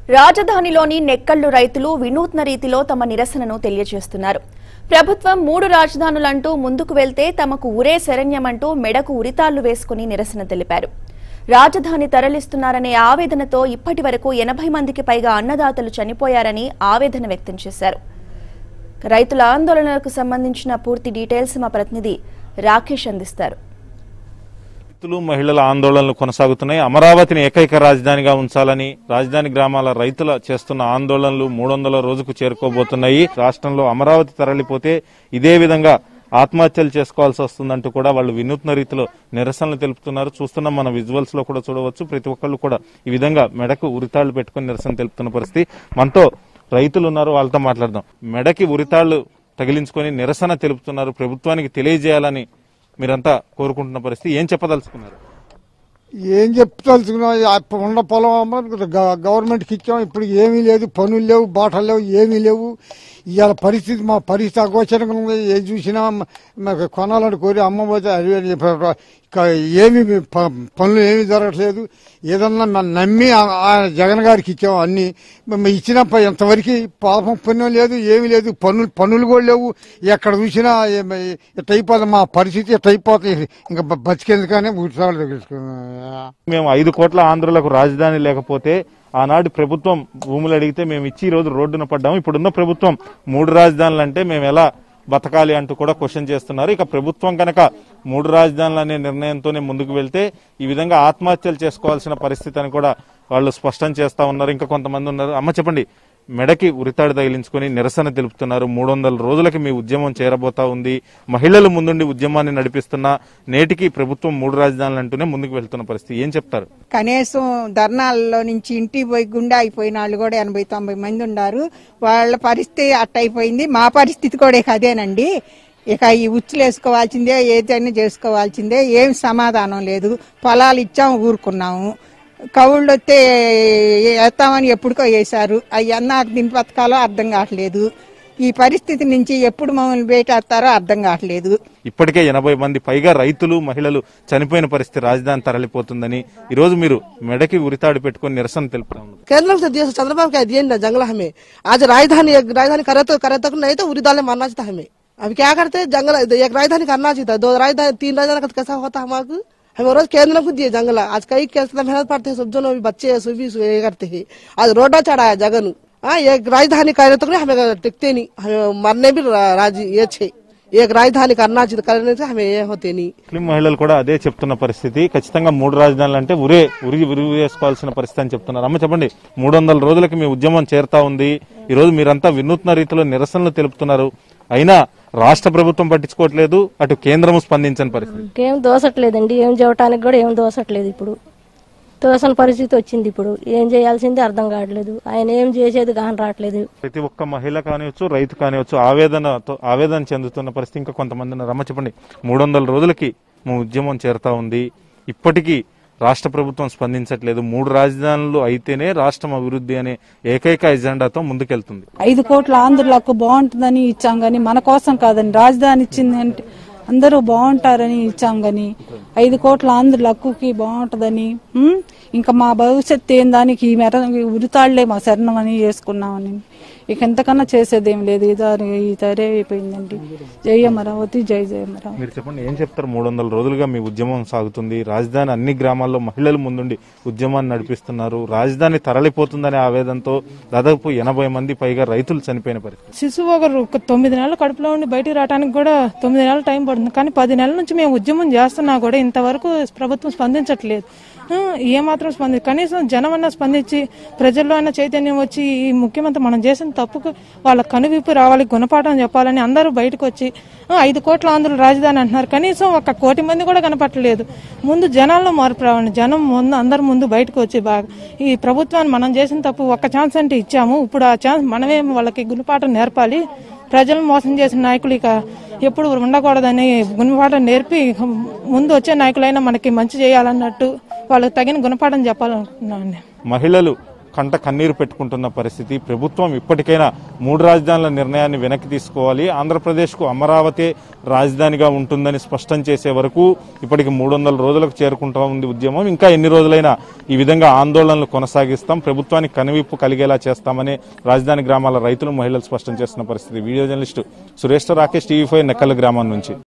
రాజధానిలోని నెక్కళ్లు రైతులు వినూత్న రీతిలో తమ నిరసనను తెలియజేస్తున్నారు ప్రభుత్వం మూడు రాజధానులంటూ ముందుకు వెళ్తే తమకు ఉరే శరణ్యమంటూ మెడకు ఉరితాళ్లు వేసుకుని నిరసన తెలిపారు రాజధాని తరలిస్తున్నారనే ఆవేదనతో ఇప్పటి వరకు ఎనభై మందికి పైగా అన్నదాతలు చనిపోయారని ఆవేదన వ్యక్తం చేశారు రైతుల ఆందోళనలకు సంబంధించిన పూర్తి డీటెయిల్స్ మా ప్రతినిధి రాకేష్ అందిస్తారు రైతులు మహిళల ఆందోళనలు కొనసాగుతున్నాయి అమరావతిని ఏకైక రాజధానిగా ఉంచాలని రాజధాని గ్రామాల రైతుల చేస్తున్న ఆందోళనలు మూడు వందల రోజుకు చేరుకోబోతున్నాయి రాష్ట్రంలో అమరావతి తరలిపోతే ఇదే విధంగా ఆత్మహత్యలు చేసుకోవాల్సి వస్తుందంటూ కూడా వాళ్ళు వినూత్న రీతిలో నిరసనలు తెలుపుతున్నారు చూస్తున్నాం మన విజువల్స్ లో కూడా చూడవచ్చు ప్రతి ఒక్కళ్ళు కూడా ఈ విధంగా మెడకు ఉరితాళ్లు పెట్టుకుని నిరసన తెలుపుతున్న పరిస్థితి మనతో రైతులు ఉన్నారు వాళ్ళతో మాట్లాడదాం మెడకి ఉరితాళ్లు తగిలించుకొని నిరసన తెలుపుతున్నారు ప్రభుత్వానికి తెలియజేయాలని మీరంతా కోరుకుంటున్న పరిస్థితి ఏం చెప్పదలుచుకున్నారు ఏం చెప్తలుచుకున్నాం అప్పుడు ఉన్న పొలం అమ్మ గ- గవర్నమెంట్కి ఇచ్చాం ఇప్పుడు ఏమీ లేదు పనులు లేవు బాటలు లేవు ఏమీ లేవు ఇవాళ పరిస్థితి మా పరిస్థితి అగోచరంగా ఉంది ఏది చూసినా మ- మాకు కొనాలని కోరి అమ్మబోతే అది అని చెప్పారు. ఇక ఏమి ప- పనులు ఏమీ జరగట్లేదు ఏదన్నా నన్ను నమ్మి ఆ- ఆ జగన్ గారికి ఇచ్చాం అన్ని మేము ఇచ్చిన ప- ఇంతవరకు పాపం పుణ్యం లేదు ఏమీ లేదు పనులు పనులు కూడా లేవు ఎక్కడ చూసినా ఏమ- ఇట్ట అయిపోతుంది మా పరిస్థితి ఇట్ట అయిపోతుంది ఇంకా బ- బతికేందుకనే ఊడ్చాలు తగిలించుకున్నా మేము ఐదు కోట్ల ఆంధ్రులకు రాజధాని లేకపోతే ఆనాటి ప్రభుత్వం భూములు అడిగితే మేము ఇచ్చి ఈ రోజు రోడ్డున పడ్డాము ఇప్పుడున్న ప్రభుత్వం మూడు రాజధానులు అంటే మేము ఎలా బతకాలి అంటూ కూడా క్వశ్చన్ చేస్తున్నారు ఇక ప్రభుత్వం కనుక మూడు రాజధానులు అనే నిర్ణయంతోనే ముందుకు వెళ్తే ఈ విధంగా ఆత్మహత్యలు చేసుకోవాల్సిన పరిస్థితి అని కూడా వాళ్ళు స్పష్టం చేస్తా ఉన్నారు ఇంకా కొంతమంది ఉన్నారు అమ్మ చెప్పండి మెడకి ఉరితాడు తగిలించుకొని నిరసన తెలుపుతున్నారు మూడు వందల రోజులకి మీ ఉద్యమం చేరబోతా ఉంది మహిళలు ముందుండి ఉద్యమాన్ని నడిపిస్తున్న నేటికి ప్రభుత్వం మూడు రాజధానులు అంటూనే ముందుకు వెళ్తున్న పరిస్థితి ఏం చెప్తారు కనీసం ధర్నాల్లో నుంచి ఇంటికి పోయి గుండె అయిపోయిన వాళ్ళు కూడా ఎనభై తొంభై మంది ఉన్నారు వాళ్ళ పరిస్థితి అట్టయిపోయింది మా పరిస్థితి కూడా ఇక అదేనండి ఇక ఈ ఉచ్చులు వేసుకోవాల్సిందే ఏదైనా చేసుకోవాల్సిందే ఏం సమాధానం లేదు పొలాలు ఇచ్చాము ఊరుకున్నాము కవుళ్ళు వస్తే వేస్తామని ఎప్పుడుకో వేశారు అవి అన్నాక దీని బతకాలో అర్థం కావట్లేదు ఈ పరిస్థితి నుంచి ఎప్పుడు మమ్మల్ని బయటేస్తారో అర్థం కావట్లేదు ఇప్పటికే ఎనభై మంది పైగా రైతులు మహిళలు చనిపోయిన పరిస్థితి రాజధాని తరలిపోతుందని ఈ రోజు మీరు మెడకి ఉరితాడు పెట్టుకొని నిరసన తెలుపుతా ఉన్నారు केंद्र से दिया चंद्रबाबू का दिए ना जंगल हमें आज राजधानी एक राजधानी करे तो करे तक नहीं तो उरी दाल मारना चाहिए हमें अभी क्या करते जंगल एक राजधानी करना चाहिए था दो राजधानी तीन राजधानी का तो कैसा होता हमारे हमें रोज केंद्र को दिए जंगल आज कई कैसे मेहनत पड़ते हैं सब जन अभी बच्चे सुबह सुबह ये करते हैं आज रोडा चढ़ाया जगन हाँ एक राजधानी करे तो नहीं हमें टिकते नहीं हमें मरने भी रा- राजी ये छे एक राजधानी करना चाहिए करने से हमें ये होते नहीं ముస్లిం మహిళలు కూడా అదే చెప్తున్న పరిస్థితి ఖచ్చితంగా మూడు రాజధానులు అంటే ఉరే ఉరి ఉరి వేసుకోవాల్సిన పరిస్థితి అని చెప్తున్నారు అమ్మ చెప్పండి మూడు వందల రోజులకి మీ ఉద్యమం చేరుతా ఉంది ఈ రోజు మీరంతా వినూత్న రీతిలో నిరసనలు తెలుపుతున్నారు అయినా రాష్ట్ర ప్రభుత్వం పట్టించుకోవట్లేదు అటు కేంద్రం స్పందించని పరిస్థితి ఏం దోసట్లేదండి ఏం చేయటానికి కూడా ఏం దోసట్లేదు ఇప్పుడు దోసని పరిస్థితి వచ్చింది ఇప్పుడు ఏం చేయాల్సింది అర్థం కావట్లేదు ఆయన ఏం చేసేది కాని రావట్లేదు ప్రతి ఒక్క మహిళ కానివచ్చు రైతు కానివచ్చు ఆవేదనతో ఆవేదన చెందుతున్న పరిస్థితి ఇంకా కొంతమంది ఉన్నారు అమ్మ చెప్పండి మూడు వందల రోజులకి మా ఉద్యమం చేరుతా ఉంది ఇప్పటికీ రాష్ట్ర ప్రభుత్వం స్పందించట్లేదు మూడు రాజధానులు అయితేనే రాష్ట్రం అభివృద్ధి అనే ఏకైక ఎజెండాతో ముందుకెళ్తుంది ఐదు కోట్ల ఆంధ్రులకు బాగుంటుందని ఇచ్చాం గాని మన కోసం కాదని రాజధాని ఇచ్చింది అంటే అందరూ బాగుంటారని ఇచ్చాం గాని ఐదు కోట్ల ఆంధ్రుల హక్కుకి బాగుంటుందని ఉమ్, ఇంకా మా భవిష్యత్తు ఏం దానికి ఈ మెర ఉరితాళ్లే మా శరణం అని చేసుకున్నామని ఇక ఎంతకన్నా చేసేదేం లేదు ఇదారి ఈ తరే అయిపోయిందండి జై అమరావతి జై జయ అమరావతి మీరు చెప్పండి ఏం చెప్తారు మూడు వందల రోజులుగా మీ ఉద్యమం సాగుతుంది రాజధాని అన్ని గ్రామాల్లో మహిళలు ముందుండి ఉద్యమాన్ని నడిపిస్తున్నారు రాజధాని తరలిపోతుందనే ఆవేదనతో దాదాపు ఎనభై మంది పైగా రైతులు చనిపోయిన పరిస్థితి శిశువు ఒకరు ఒక తొమ్మిది నెలలు కడుపులో ఉండి బయటికి రావడానికి కూడా తొమ్మిది నెలలు టైం పడుతుంది కానీ పది నెలల నుంచి మేము ఉద్యమం చేస్తున్నా కూడా ఇంతవరకు ప్రభుత్వం స్పందించట్లేదు ఆ, ఏమాత్రం స్పంది కనీసం జనం అన్న స్పందించి ప్రజల్లో అన్న చైతన్యం వచ్చి ఈ ముఖ్యమంత్రి మనం చేసిన తప్పుకు వాళ్ళ కనువిప్పు రావాలి గుణపాఠం చెప్పాలని అందరూ బయటకు వచ్చి ఆ, ఐదు కోట్ల ఆంధ్రులు రాజధాని అంటున్నారు కనీసం ఒక కోటి మంది కూడా కనపట్టలేదు ముందు జనాల్లో మార్పు రావాలి జనం ముందు అందరు ముందు బయటకు వచ్చి బాగా ఈ ప్రభుత్వాన్ని మనం చేసిన తప్పు ఒక్క ఛాన్స్ అంటే ఇచ్చాము ఇప్పుడు ఆ ఛాన్స్ మనమే వాళ్ళకి గుణపాఠం నేర్పాలి ప్రజలను మోసం చేసిన నాయకులు ఇక ఎప్పుడు ఉండకూడదని గుణపాఠం నేర్పి ఇక ముందు వచ్చే నాయకులైనా మనకి మంచి చేయాలన్నట్టు వాళ్ళకి తగిన గుణపాఠం చెప్పాలనుకుంటున్నాను మహిళలు కంట కన్నీరు పెట్టుకుంటున్న పరిస్థితి ప్రభుత్వం ఇప్పటికైనా మూడు రాజధానుల నిర్ణయాన్ని వెనక్కి తీసుకోవాలి ఆంధ్రప్రదేశ్కు అమరావతి రాజధానిగా ఉంటుందని స్పష్టం చేసే వరకు ఇప్పటికి మూడు వందల రోజులకు చేరుకుంటా ఉంది ఉద్యమం ఇంకా ఎన్ని రోజులైనా ఈ విధంగా ఆందోళనలు కొనసాగిస్తాం ప్రభుత్వానికి కనువిప్పు కలిగేలా చేస్తామని రాజధాని గ్రామాల రైతులు మహిళలు స్పష్టం చేస్తున్న పరిస్థితి video journalist Suresh Rakesh TV five Nekkala గ్రామం నుంచి